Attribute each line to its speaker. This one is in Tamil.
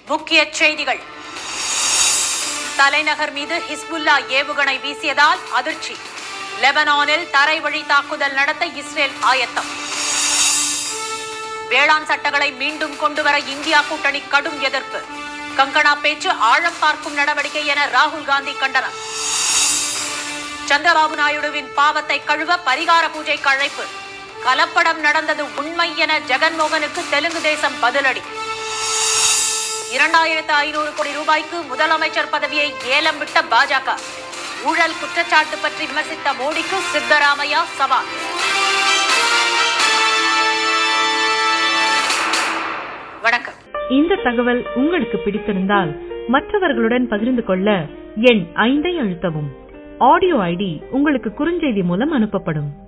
Speaker 1: முக்கிய செய்திகள் தலைநகர் மீது ஹிஸ்புல்லா ஏவுகணை வீசியதால் அதிர்ச்சி லெபனானில் தரைவழி தாக்குதல் நடத்த இஸ்ரேல் ஆயத்தம் வேளாண் சட்டங்களை மீண்டும் கொண்டுவர இந்தியா கூட்டணி கடும் எதிர்ப்பு கங்கனா பேச்சு ஆழம் பார்க்கும் நடவடிக்கை என ராகுல் காந்தி கண்டனம் சந்திரபாபு நாயுடுவின் பாவத்தை கழுவ பரிகார பூஜைக்கு அழைப்பு கலப்படம் நடந்தது உண்மை என ஜெகன்மோகனுக்கு தெலுங்கு தேசம் பதிலடி இரண்டாயிரத்து ஐநூறு கோடி ரூபாய்க்கு முதலமைச்சர் பதவியை ஏலம் விட்ட பாஜக ஊழல் குற்றச்சாட்டு பற்றி விமர்சித்த மோடிக்கு சித்தராமையா சவால் வணக்கம்
Speaker 2: இந்த தகவல் உங்களுக்கு பிடித்திருந்தால் மற்றவர்களுடன் பகிர்ந்து கொள்ள எண் ஐந்தை அழுத்தவும் ஆடியோ ஐடி உங்களுக்கு குறுஞ்செய்தி மூலம் அனுப்பப்படும்